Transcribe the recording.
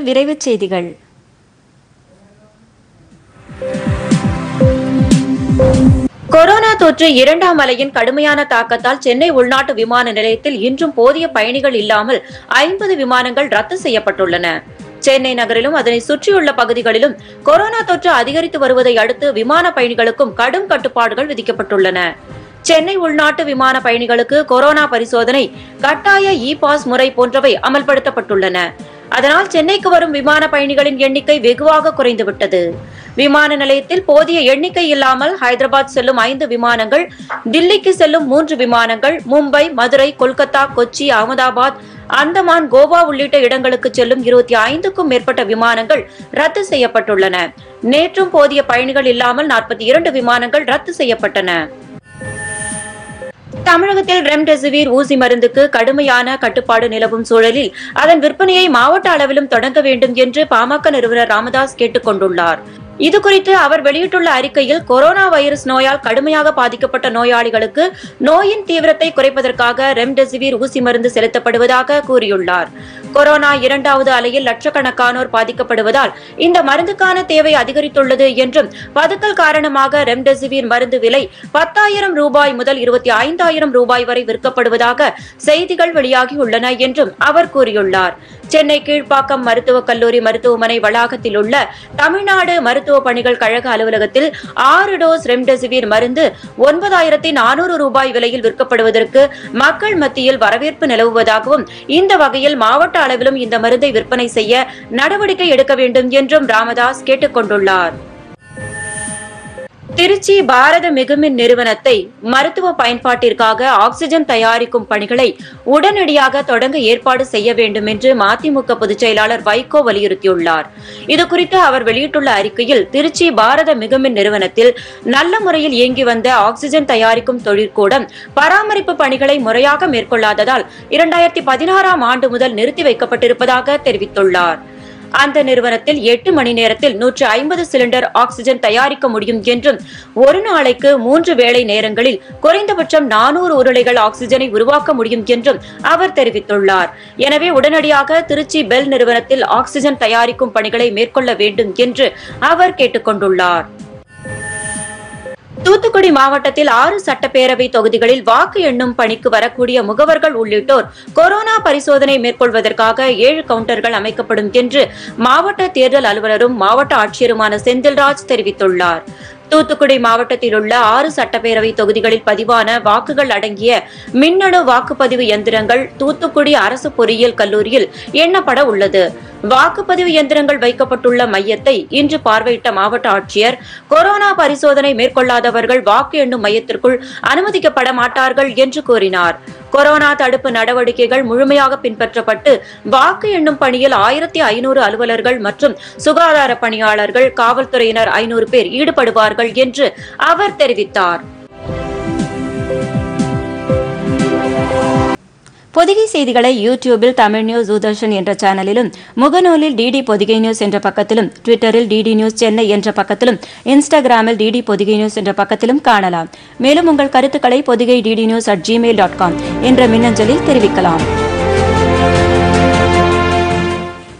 விரைவுச் செய்திகள் கொரோனா தொற்று இரண்டாம் அலையின் கடுமையான தாக்கத்தால் சென்னை உள்நாட்டு விமான நிலையத்தில் இன்றும் போதிய பயணிகள் இல்லாமல் ஐம்பது விமானங்கள் ரத்து செய்யப்பட்டுள்ளன சென்னை நகரிலும் அதனை சுற்றியுள்ள பகுதிகளிலும் கொரோனா தொற்று அதிகரித்து வருவதை அடுத்து விமான பயணிகளுக்கும் கடும் கட்டுப்பாடுகள் விதிக்கப்பட்டுள்ளன சென்னை உள்நாட்டு விமான பயணிகளுக்கு கொரோனா பரிசோதனை கட்டாய இ பாஸ் முறை போன்றவை அமல்படுத்தப்பட்டுள்ளன அதனால் சென்னைக்கு வரும் விமான பயணிகளின் எண்ணிக்கை வெகுவாக குறைந்துவிட்டது விமான நிலையத்தில் போதிய எண்ணிக்கை இல்லாமல் ஹைதராபாத் செல்லும் ஐந்து விமானங்கள் தில்லிக்கு செல்லும் மூன்று விமானங்கள் மும்பை மதுரை கொல்கத்தா கொச்சி அகமதாபாத் அந்தமான் கோவா உள்ளிட்ட இடங்களுக்கு செல்லும் இருபத்தி ஐந்துக்கும் மேற்பட்ட விமானங்கள் ரத்து செய்யப்பட்டுள்ளன நேற்றும் போதிய பயணிகள் இல்லாமல் நாற்பத்தி இரண்டு விமானங்கள் ரத்து செய்யப்பட்டன தமிழகத்தில் ரெம்டெசிவிர் ஊசி மருந்துக்கு கடுமையான கட்டுப்பாடு நிலவும் சூழலில் அதன் விற்பனையை மாவட்ட அளவிலும் தொடங்க வேண்டும் என்று பாமக நிறுவனர் ராமதாஸ் கேட்டுக் கொண்டுள்ளார் இதுகுறித்து அவர் வெளியிட்டுள்ள அறிக்கையில் கொரோனா வைரஸ் நோயால் கடுமையாக பாதிக்கப்பட்ட நோயாளிகளுக்கு நோயின் தீவிரத்தை குறைப்பதற்காக ரெம்டெசிவிர் ஊசி மருந்து செலுத்தப்படுவதாக கூறியுள்ளார் கொரோனா இரண்டாவது அலையில் லட்சக்கணக்கானோர் பாதிக்கப்படுவதால் இந்த மருந்துக்கான தேவை அதிகரித்துள்ளது என்றும் பதுக்கல் காரணமாக ரெம்டெசிவிர் மருந்து விலை பத்தாயிரம் ரூபாய் முதல் இருபத்தி ஐந்தாயிரம் ரூபாய் வரை விற்கப்படுவதாக செய்திகள் வெளியாகியுள்ளன என்றும் அவர் கூறியுள்ளார் சென்னை கீழ்ப்பாக்கம் மருத்துவக் கல்லூரி மருத்துவமனை வளாகத்தில் உள்ள தமிழ்நாடு மருத்துவ பணிகள் கழக அலுவலகத்தில் ஆறு டோஸ் ரெம்டெசிவிர் மருந்து ஒன்பதாயிரத்தி நானூறு ரூபாய் விலையில் விற்கப்படுவதற்கு மக்கள் மத்தியில் வரவேற்பு நிலவுவதாகவும் இந்த வகையில் மாவட்ட அளவிலும் இந்த மருந்தை விற்பனை செய்ய நடவடிக்கை எடுக்க வேண்டும் என்றும் ராமதாஸ் கேட்டுக் கொண்டுள்ளார் திருச்சி பாரத மிகுமின் நிறுவனத்தை மருத்துவ பயன்பாட்டிற்காக ஆக்ஸிஜன் தயாரிக்கும் பணிகளை உடனடியாக தொடங்க ஏற்பாடு செய்ய வேண்டும் என்று மதிமுக பொதுச் செயலாளர் வைகோ வலியுறுத்தியுள்ளார் இதுகுறித்து அவர் வெளியிட்டுள்ள அறிக்கையில் திருச்சி பாரத மிகுமின் நிறுவனத்தில் நல்ல முறையில் இயங்கி வந்த ஆக்ஸிஜன் தயாரிக்கும் தொழிற்கூடம் பராமரிப்பு பணிகளை முறையாக மேற்கொள்ளாததால் இரண்டாயிரத்தி பதினாறாம் ஆண்டு முதல் நிறுத்தி வைக்கப்பட்டிருப்பதாக தெரிவித்துள்ளார் அந்த நிறுவனத்தில் எட்டு மணி நேரத்தில் நூற்று ஐம்பது சிலிண்டர் ஆக்ஸிஜன் தயாரிக்க முடியும் என்றும் ஒரு நாளைக்கு மூன்று வேளை நேரங்களில் குறைந்தபட்சம் நானூறு உருளைகள் ஆக்ஸிஜனை உருவாக்க முடியும் என்றும் அவர் தெரிவித்துள்ளார் எனவே உடனடியாக திருச்சி பெல் நிறுவனத்தில் ஆக்ஸிஜன் தயாரிக்கும் பணிகளை மேற்கொள்ள வேண்டும் என்று அவர் கேட்டுக்கொண்டுள்ளார் தூத்துக்குடி மாவட்டத்தில் ஆறு சட்டப்பேரவை தொகுதிகளில் வாக்கு எண்ணும் பணிக்கு வரக்கூடிய முகவர்கள் உள்ளிட்டோர் கொரோனா பரிசோதனை மேற்கொள்வதற்காக ஏழு கவுண்டர்கள் அமைக்கப்படும் என்று மாவட்ட தேர்தல் அலுவலரும் மாவட்ட ஆட்சியருமான செந்தில்ராஜ் தெரிவித்துள்ளார் தூத்துக்குடி மாவட்டத்தில் உள்ள ஆறு சட்டப்பேரவை தொகுதிகளில் பதிவான வாக்குகள் அடங்கிய மின்னணு வாக்குப்பதிவு எந்திரங்கள் தூத்துக்குடி அரசு பொறியியல் கல்லூரியில் எண்ணப்பட உள்ளது வாக்குப்பதிவு எந்திரங்கள் வைக்கப்பட்டுள்ள மையத்தை இன்று பார்வையிட்ட மாவட்ட ஆட்சியர் கொரோனா பரிசோதனை மேற்கொள்ளாதவர்கள் வாக்கு எண்ணும் மையத்திற்குள் அனுமதிக்கப்பட மாட்டார்கள் என்று கூறினார் கொரோனா தடுப்பு நடவடிக்கைகள் முழுமையாக பின்பற்றப்பட்டு வாக்கு எண்ணும் பணியில் ஆயிரத்தி ஐநூறு அலுவலர்கள் மற்றும் சுகாதார பணியாளர்கள் காவல்துறையினர் ஐநூறு பேர் ஈடுபடுவார்கள் என்று அவர் தெரிவித்தார் பொதிகை செய்திகளை யூடியூபில் தமிழ் நியூஸ் தூர்தர்ஷன் என்ற சேனலிலும் முகநூலில் டிடி பொதிகை நியூஸ் என்ற பக்கத்திலும் ட்விட்டரில் டிடி நியூஸ் சென்னை என்ற பக்கத்திலும் இன்ஸ்டாகிராமில் டிடி பொதிகை நியூஸ் என்ற பக்கத்திலும் காணலாம் மேலும் உங்கள் கருத்துக்களை Podhigai DD news at Gmail dot com என்ற மின்னஞ்சலில் தெரிவிக்கலாம்